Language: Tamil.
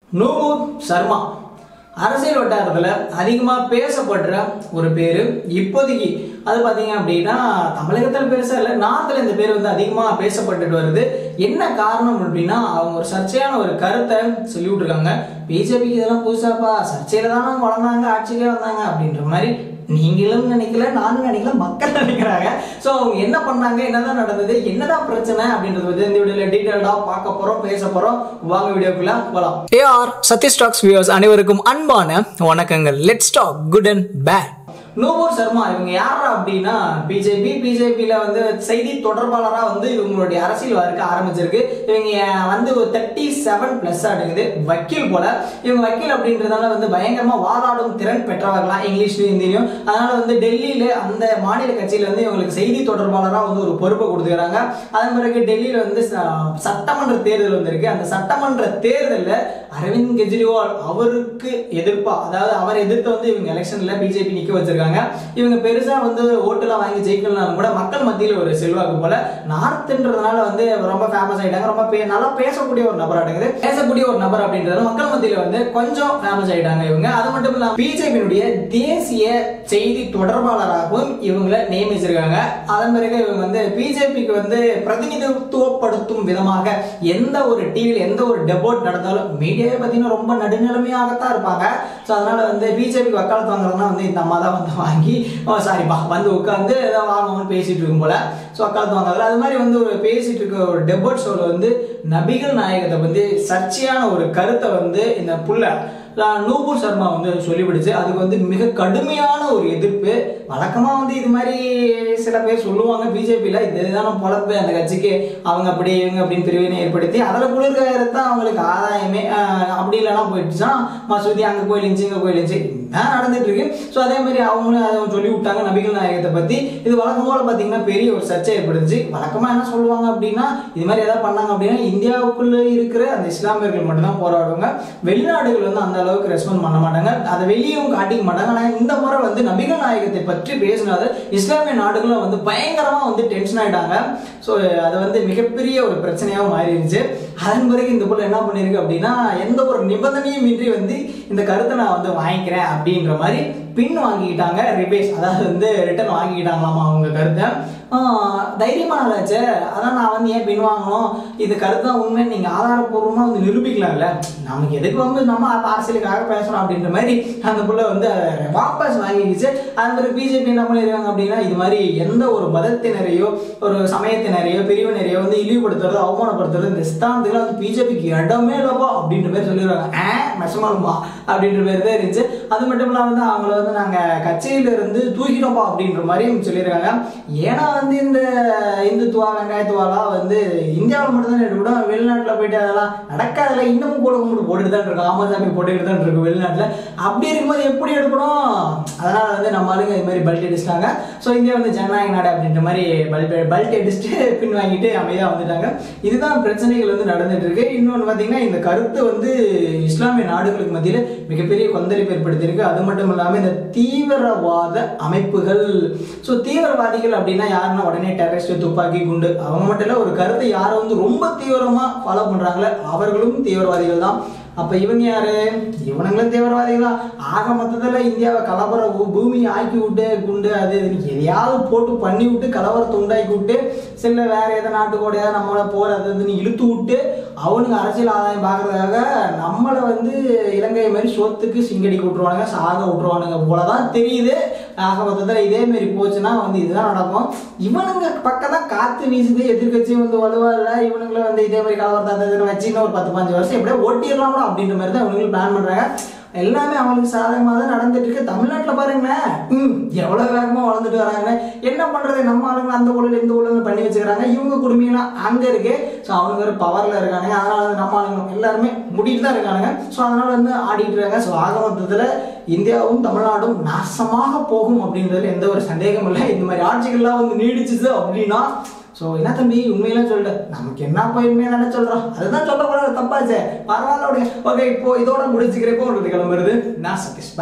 நூபூர் சர்மா அரசியல் வட்டாரத்தில் அதிகமாக பேசப்படுற ஒரு பேர் இப்போதைக்கு அது பார்த்தீங்க அப்படின்னா தமிழகத்தில் பெருசாக இல்லை நார்த்தில் இந்த பேர் வந்து அதிகமாக பேசப்பட்டுட்டு வருது என்ன காரணம் அப்படின்னா அவங்க ஒரு சர்ச்சையான ஒரு கருத்தை சொல்லி விட்டுருக்காங்க பிஜேபிக்கு இதெல்லாம் புதுசாப்பா சர்ச்சையில தான் அவங்க வளர்ந்தாங்க ஆட்சிக்கே வந்தாங்க அப்படின்ற மாதிரி நீங்களும் நினைக்கல நானும் நினைக்கல மக்கள் நினைக்கிறாங்க ஸோ அவங்க என்ன பண்ணாங்க என்னதான் நடந்தது என்னதான் பிரச்சனை அப்படின்றது வந்து இந்த வீடியோல டீட்டெயில்டாக பார்க்க போறோம் பேச போறோம் வாங்க வீடியோக்குள்ள போலாம் ஏஆர் சதீஷ் டாக்ஸ் வியூவர்ஸ் அனைவருக்கும் அன்பான வணக்கங்கள் let's talk good and bad Nupur Sharma இவங்க யாரா அப்படின்னா பிஜேபி பிஜேபியில வந்து செய்தி தொடர்பாளரா வந்து இவங்களுடைய அரசியல் வாழ்க்கை ஆரம்பிச்சிருக்கு இவங்க வந்து ஒரு தேர்ட்டி செவன் பிளஸ் ஆடுங்குது வக்கீல் போல இவங்க வக்கீல் அப்படின்றதால வந்து பயங்கரமா வாதாடும் திறன் பெற்றவர்களாம் இங்கிலீஷ்லயும் ஹிந்திலையும் அதனால வந்து டெல்லியில அந்த மாநில கட்சியில வந்து இவங்களுக்கு செய்தி தொடர்பாளரா வந்து ஒரு பொறுப்பை கொடுத்துக்கிறாங்க அதன் பிறகு டெல்லியில வந்து ச- சட்டமன்ற தேர்தல் வந்திருக்கு அந்த சட்டமன்ற தேர்தலில் அரவிந்த் கெஜ்ரிவால் அவருக்கு எதிர்ப்பா அதாவது அவர் எதிர்த்து வந்து இவங்க எலெக்ஷன்ல பிஜேபி நிக்க வச்சிருக்காங்க இவங்க பெருசா வந்து ஓட்டுலாம் வாங்கி ஜெயிக்கலனாலும் கூட மக்கள் மத்தியில் ஒரு செல்வாக்கு போல நார்த்ன்றதுனால வந்து ரொம்ப ஃபேமஸ் ஆயிட்டாங்க ரொம்ப பே- நல்லா பேசக்கூடிய ஒரு நபர் அடங்குது பேசக்கூடிய ஒரு நபர் அப்படின்றது மக்கள் மத்தியில வந்து கொஞ்சம் ஃபேமஸ் ஆயிட்டாங்க இவங்க அது மட்டும் இல்லாம பிஜேபியினுடைய தேசிய செய்தி தொடர்பாளராகவும் இவங்களை நியமிச்சிருக்காங்க அதன் பிறகு இவங்க வந்து பிஜேபிக்கு வந்து பிரதிநிதித்துவப்படுத்தும் விதமாக எந்த ஒரு டிவியில் எந்த ஒரு டெபோட் நடந்தாலும் மீடியாவே பார்த்தீங்கன்னா ரொம்ப நடுநிலைமையாகத்தான் இருப்பாங்க ஸோ அதனால வந்து பிஜேபிக்கு வக்காலத்து வாங்குறதுனா வந்து இந்த அம்மா தான் வந்து வாங்கி சாரிப்பா வந்து உட்காந்து ஏதோ வாங்கணும்னு பேசிட்டு இருக்கும் போல ஸோ வக்காலத்து வாங்குறது அது மாதிரி வந்து ஒரு பேசிட்டு இருக்க ஒரு டெபோட் ஷோவில் வந்து நபிகள் நாயகத்தை வந்து சர்ச்சையான ஒரு கருத்தை வந்து இந்த புள்ள அஹ் நூபுர் சர்மா வந்து சொல்லிவிடுச்சு அதுக்கு வந்து மிக கடுமையான ஒரு எதிர்ப்பு வழக்கமா வந்து இது மாதிரி சில பேர் சொல்லுவாங்க பிஜேபியில் இதுதான பொழப்பு அந்த கட்சிக்கு அவங்க அப்படி இவங்க அப்படின்னு பிரிவினை ஏற்படுத்தி அதில் குளிர்காயத்தான் அவங்களுக்கு ஆதாயமே அஹ் அப்படி இல்லைனா போயிடுச்சுன்னா மசூதி அங்கே கோயில் இருந்துச்சு இங்கே கோயில் இருந்துச்சு தான் நடந்துட்டு இருக்கு ஸோ அதே மாதிரி அவங்களும் அதை சொல்லி விட்டாங்க நபிகள் நாயகத்தை பற்றி இது வழக்கம் போல பார்த்தீங்கன்னா பெரிய ஒரு சர்ச்சை ஏற்படுச்சு வழக்கமாக என்ன சொல்லுவாங்க அப்படின்னா இது மாதிரி ஏதாவது பண்ணாங்க அப்படின்னா இந்தியாவுக்குள்ள இருக்கிற அந்த இஸ்லாமியர்கள் மட்டும்தான் போராடுவாங்க வெளிநாடுகள் வந்து அந்த அளவுக்கு ரெஸ்பாண்ட் பண்ண மாட்டாங்க அதை வெளியும் காட்டிக்க மாட்டாங்க ஆனால் இந்த முறை வந்து நபிகள் நாயகத்தை பற்றி பேசினது இஸ்லாமிய நாடுகளும் வந்து பயங்கரமா வந்து டென்ஷன் ஆயிட்டாங்க ஸோ அது வந்து மிகப்பெரிய ஒரு பிரச்சனையாக மாறிடுச்சு அதன் பிறகு இந்த போல என்ன பண்ணியிருக்கு அப்படின்னா எந்த ஒரு நிபந்தனையும் இன்றி வந்து இந்த கருத்தை நான் வந்து வாங்கிக்கிறேன் அப்படின்ற மாதிரி பின் வாங்கிக்கிட்டாங்க ரிபேஸ் அதாவது வந்து ரிட்டர்ன் வாங்கிக்கிட்டாங்களாமா அவங்க கருத்தை ஆஹ் தைரியமா நல்லாச்சே அதான் நான் வந்து ஏன் பின் வாங்கணும் இது கருத்து தான் உண்மை நீங்க ஆதாரப்பூர்வமா வந்து நிரூபிக்கலாம்ல நமக்கு எதுக்கு வந்து நம்ம அப்ப அரசியலுக்காக பேசுறோம் அப்படின்ற மாதிரி அந்த புள்ள வந்து அதை வாபஸ் வாங்கிக்கிச்சு அது மாதிரி பிஜேபி என்ன பண்ணிருக்காங்க அப்படின்னா இது மாதிரி எந்த ஒரு மதத்தினரையோ ஒரு சமயத்தினரையோ பிரிவினரையோ வந்து இழிவுபடுத்துறது அவமானப்படுத்துறது இந்த ஸ்தானத்துல வந்து பிஜேபிக்கு இடமே இல்லப்பா அப்படின்ற மாதிரி சொல்லிடுவாங்க ஆ மெசமாலுமா அப்படின்ற பேர் தான் இருந்துச்சு அது மட்டும் இல்லாம வந்து அவங்கள வந்து நாங்க கட்சியில இருந்து தூக்கிட்டோம்ப்பா அப்படின்ற மாதிரியும் சொல்லியிருக்காங்க ஏன்னா வந்து இந்த இந்துத்துவா வெங்காயத்துவாலாம் வந்து இந்தியாவில் மட்டும்தான் எடுக்கூட வெளிநாட்டில் போயிட்டு அதெல்லாம் நடக்காதுல இன்னமும் கூட கும்பிட்டு போட்டுட்டு தான் இருக்கும் ஆமாசாமி போட்டுக்கிட்டு தான் இருக்கு வெளிநாட்டில் அப்படி இருக்கும்போது எப்படி எடுக்கணும் அதனால வந்து நம்ம ஆளுங்க இது மாதிரி பல்ட் அடிச்சிட்டாங்க ஸோ இந்தியா வந்து ஜனநாயக நாடு அப்படின்ற மாதிரி பல்ட் பல்ட் அடிச்சுட்டு பின் வாங்கிட்டு அமைதியாக வந்துட்டாங்க இதுதான் பிரச்சனைகள் வந்து நடந்துட்டு இருக்கு இன்னொன்று பார்த்தீங்கன்னா இந்த கருத்து வந்து இஸ்லாமிய நாடுகளுக்கு மத்தியில் மிகப்பெரிய கொந்தளிப்பு ஏற்படுத்தியிருக்கு அது மட்டும் இல்லாமல் இந்த தீவிரவாத அமைப்புகள் ஸோ தீவிரவாதிகள் அப்படின்னா யாருன்னா உடனே டெரரிஸ்ட் துப்பாக்கி குண்டு அவங்க மட்டும் இல்லை ஒரு கருத்தை யாரை வந்து ரொம்ப தீவிரமாக ஃபாலோ பண்ணுறாங்களோ அவர்களும் தீவிரவாதிகள் தான் அப்ப இவங்க யாரு இவனுங்களும் தீவிரவாதிகளா ஆக மொத்தத்துல இந்தியாவை கலவர பூ- பூமியை ஆக்கி விட்டு குண்டு அது இதுன்னு எதையாவது போட்டு பண்ணி விட்டு கலவரத்தை உண்டாக்கி விட்டு சில வேற எதை நாட்டுக்கோட நம்மளை போர் அது இதுன்னு இழுத்து விட்டு அவனுங்க அரசியல் ஆதாயம் பார்க்கறதுக்காக நம்மளை வந்து இலங்கை மாதிரி சொத்துக்கு சிங்கடிக்க விட்டுருவானுங்க சாக விட்டுருவானுங்க போலதான் தெரியுது ஆக மொத்தத்தில் இதே மாதிரி போச்சுன்னா வந்து இதுதான் நடக்கும் இவனுங்க பக்கம் தான் காத்து வீசுது எதிர்க்கட்சியும் வந்து வலுவா இல்லை இவனுங்களை வந்து இதே மாதிரி கலவரத்தை வச்சு இன்னும் ஒரு பத்து பாஞ்சு வருஷம் எப்படியோ ஓட்டிடலாம் கூட அப்படின்ற மாதிரி தான் இவங்களும் பிளான் பண்றாங்க எல்லாமே அவங்களுக்கு சாதகமாக தான் நடந்துட்டு இருக்கு தமிழ்நாட்டில் பாருங்களேன் ம் எவ்வளோ வேகமாக வளர்ந்துட்டு வராங்க என்ன பண்றது நம்ம ஆளுங்க அந்த ஊழல் இந்த ஊழல் பண்ணி வச்சுக்கிறாங்க இவங்க குடும்பங்களாம் அங்கே இருக்கு ஸோ அவங்க ஒரு பவரில் இருக்கானுங்க அதனால வந்து நம்ம ஆளுங்க எல்லாருமே முடிட்டு தான் இருக்கானுங்க ஸோ அதனால வந்து ஆடிட்டு இருக்காங்க ஸோ ஆக மொத்தத்தில் இந்தியாவும் தமிழ்நாடும் நாசமாக போகும் அப்படின்றதுல எந்த ஒரு சந்தேகமும் இல்லை இந்த மாதிரி ஆட்சிகள்லாம் வந்து நீடிச்சுது அப்படின்னா ஸோ என்ன தம்பி உண்மையெல்லாம் சொல்லிட்டு நமக்கு என்ன போய் தானே சொல்கிறோம் அதுதான் சொல்லக்கூடாது தப்பாச்சே பரவாயில்ல ஓகே இப்போ இதோட முடிச்சுக்கிறப்போ உங்களுக்கு கிளம்புறது நான் சதீஷ்